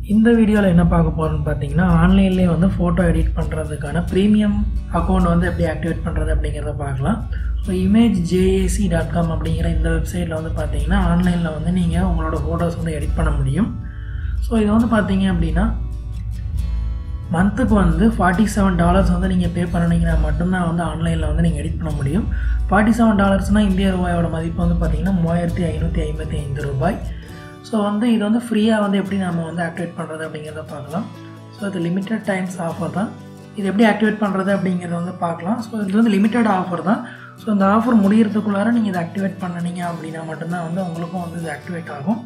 இந்த வீடியோவில் என்ன பார்க்க போகிறோம்னு பார்த்தீங்கன்னா ஆன்லைன்லேயே வந்து ஃபோட்டோ எடிட் பண்ணுறதுக்கான ப்ரீமியம் அக்கௌண்ட் வந்து எப்படி ஆக்டிவேட் பண்ணுறது அப்படிங்கிறத பார்க்கலாம் so image JAC dot com அப்படிங்கிற இந்த வெப்சைட்டில் வந்து பார்த்தீங்கன்னா ஆன்லைனில் வந்து நீங்கள் உங்களோட ஃபோட்டோஸ் வந்து எடிட் பண்ண முடியும் ஸோ இது வந்து பார்த்தீங்க அப்படின்னா மந்த்துக்கு வந்து ஃபார்ட்டி செவன் டாலர்ஸ் வந்து நீங்கள் பே பண்ணினீங்கன்னா மட்டும்தான் வந்து ஆன்லைனில் வந்து நீங்கள் எடிட் பண்ண முடியும் ஃபார்ட்டி செவன் டாலர்ஸ்னால் இந்திய ரூபாயோட மதிப்பு வந்து பார்த்திங்கன்னா மூவாயிரத்தி ஐநூற்றி ஐம்பத்தி ஐந்து ரூபாய் ஸோ வந்து இது வந்து ஃப்ரீயாக வந்து எப்படி நம்ம வந்து ஆக்டிவேட் பண்ணுறது அப்படிங்கிறத பார்க்கலாம் ஸோ இது லிமிட்டட் டைம்ஸ் ஆஃபர் தான் இது எப்படி ஆக்டிவேட் பண்ணுறது அப்படிங்கிறத வந்து பார்க்கலாம் ஸோ இது வந்து லிமிட்டட் ஆஃபர் தான் ஸோ இந்த ஆஃபர் முடியறதுக்குள்ளார நீங்கள் இதை ஆக்டிவேட் பண்ணினீங்க அப்படின்னா மட்டும்தான் வந்து உங்களுக்கும் வந்து இது ஆக்டிவேட் ஆகும்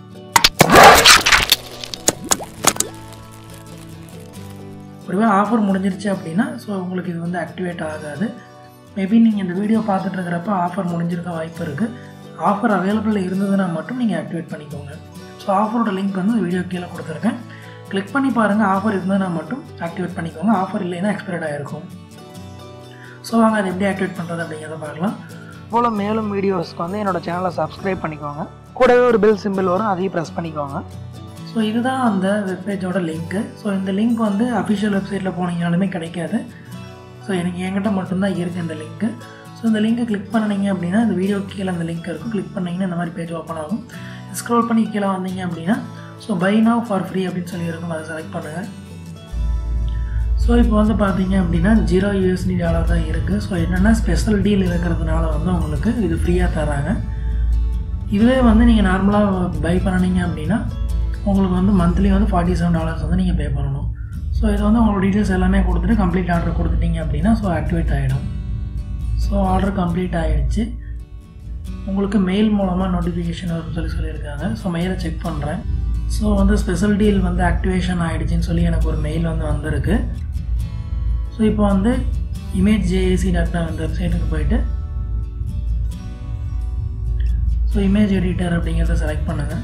ஒருவேளை ஆஃபர் முடிஞ்சிருச்சு அப்படின்னா ஸோ உங்களுக்கு இது வந்து ஆக்டிவேட் ஆகாது மேபி நீங்கள் இந்த வீடியோ பார்த்துட்டு இருக்கிறப்ப ஆஃபர் முடிஞ்சிருக்க வாய்ப்பு இருக்குது ஆஃபர் அவைலபிள் இருந்ததுன்னா மட்டும் நீங்கள் ஆக்டிவேட் பண்ணிக்கோங்க ஸோ ஆஃபரோட லிங்க் வந்து இந்த வீடியோ கீழே கொடுத்துருக்கேன் கிளிக் பண்ணி பாருங்கள் ஆஃபர் இருந்ததுன்னா மட்டும் ஆக்டிவேட் பண்ணிக்கோங்க ஆஃபர் இல்லைன்னா எக்ஸ்பைர்ட் ஆகிருக்கும் ஸோ வாங்க அதை எப்படி ஆக்டிவேட் பண்ணுறது அப்படிங்கிறத பார்க்கலாம் போல் மேலும் வீடியோஸ்க்கு வந்து என்னோடய சேனலை சப்ஸ்கிரைப் பண்ணிக்கோங்க கூடவே ஒரு பெல் சிம்பிள் வரும் அதையும் ப்ரெஸ் பண்ணிக்கோங்க ஸோ இதுதான் அந்த வெப்பேஜோட லிங்க்கு ஸோ இந்த லிங்க் வந்து அஃபிஷியல் வெப்சைட்டில் போனீங்கனாலுமே கிடைக்காது ஸோ எனக்கு என்கிட்ட மட்டும்தான் இருக்குது இந்த லிங்க்கு ஸோ இந்த லிங்க்கை கிளிக் பண்ணினீங்க அப்படின்னா இந்த வீடியோ கீழே அந்த லிங்க் இருக்கும் கிளிக் பண்ணிங்கன்னா இந்த மாதிரி பேஜ் ஓப்பன் ஆகும் ஸ்க்ரோல் பண்ணி கீழே வந்தீங்க அப்படின்னா so buy now for free அப்படின்னு சொல்லி இருக்கும் அதை செலக்ட் பண்ணுங்கள் ஸோ இப்போ வந்து பார்த்தீங்க அப்படின்னா ஜீரோ யூஎஸ்டி டாலர் தான் இருக்குது ஸோ என்னென்னா ஸ்பெஷல் டீல் இருக்கிறதுனால வந்து உங்களுக்கு இது ஃப்ரீயாக தராங்க இதுவே வந்து நீங்கள் நார்மலாக பை பண்ணினீங்க அப்படின்னா உங்களுக்கு வந்து மந்த்லி வந்து ஃபார்ட்டி செவன் டாலர்ஸ் வந்து நீங்கள் பே பண்ணணும் ஸோ இது வந்து உங்களோட டீட்டெயில்ஸ் எல்லாமே கொடுத்துட்டு கம்ப்ளீட் ஆர்டர் கொடுத்துட்டீங்க அப்படின்னா ஸோ ஆக்டிவேட் ஆகிடும் ஸோ ஆர்டர் கம்ப்ளீட் ஆகிடுச்சு உங்களுக்கு மெயில் மூலமாக நோட்டிஃபிகேஷன் வரும்னு சொல்லி சொல்லியிருக்காங்க ஸோ மெயிலை செக் பண்ணுறேன் ஸோ வந்து ஸ்பெஷல் டீல் வந்து ஆக்டிவேஷன் ஆகிடுச்சின்னு சொல்லி எனக்கு ஒரு மெயில் வந்து வந்திருக்கு ஸோ இப்போ வந்து இமேஜ் ஜேஏசி டாட் காம் இந்த வெப்சைட்டுக்கு போயிட்டு ஸோ இமேஜ் எடிட்டர் அப்படிங்கிறத செலக்ட் பண்ணுங்கள்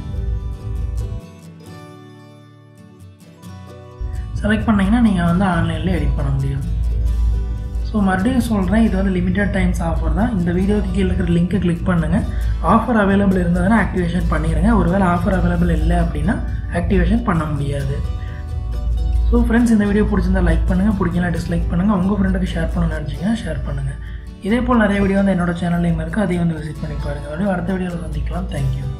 செலக்ட் பண்ணிங்கன்னா நீங்கள் வந்து ஆன்லைனில் எடிட் பண்ண முடியும் ஸோ மறுபடியும் சொல்கிறேன் இது வந்து லிமிட்டட் டைம்ஸ் ஆஃபர் தான் இந்த வீடியோக்கு கீழே இருக்கிற லிங்க்கை கிளிக் பண்ணுங்கள் ஆஃபர் அவைலபிள் இருந்ததுன்னா ஆக்டிவேஷன் பண்ணிடுங்க ஒருவேளை ஆஃபர் அவைலபிள் இல்லை அப்படின்னா ஆக்டிவேஷன் பண்ண முடியாது ஸோ ஃப்ரெண்ட்ஸ் இந்த வீடியோ பிடிச்சிருந்தா லைக் பண்ணுங்கள் பிடிக்கலாம் டிஸ்லைக் பண்ணுங்கள் உங்கள் ஃப்ரெண்டுக்கு ஷேர் பண்ண நினச்சிங்கன்னா ஷேர் பண்ணுங்கள் இதே போல் நிறைய வீடியோ வந்து என்னோட சேனல்லையும் இருக்குது அதையும் வந்து விசிட் பண்ணி பாருங்கள் அடுத்த வீடியோவில் சந்திக்கலாம் தேங்க்யூ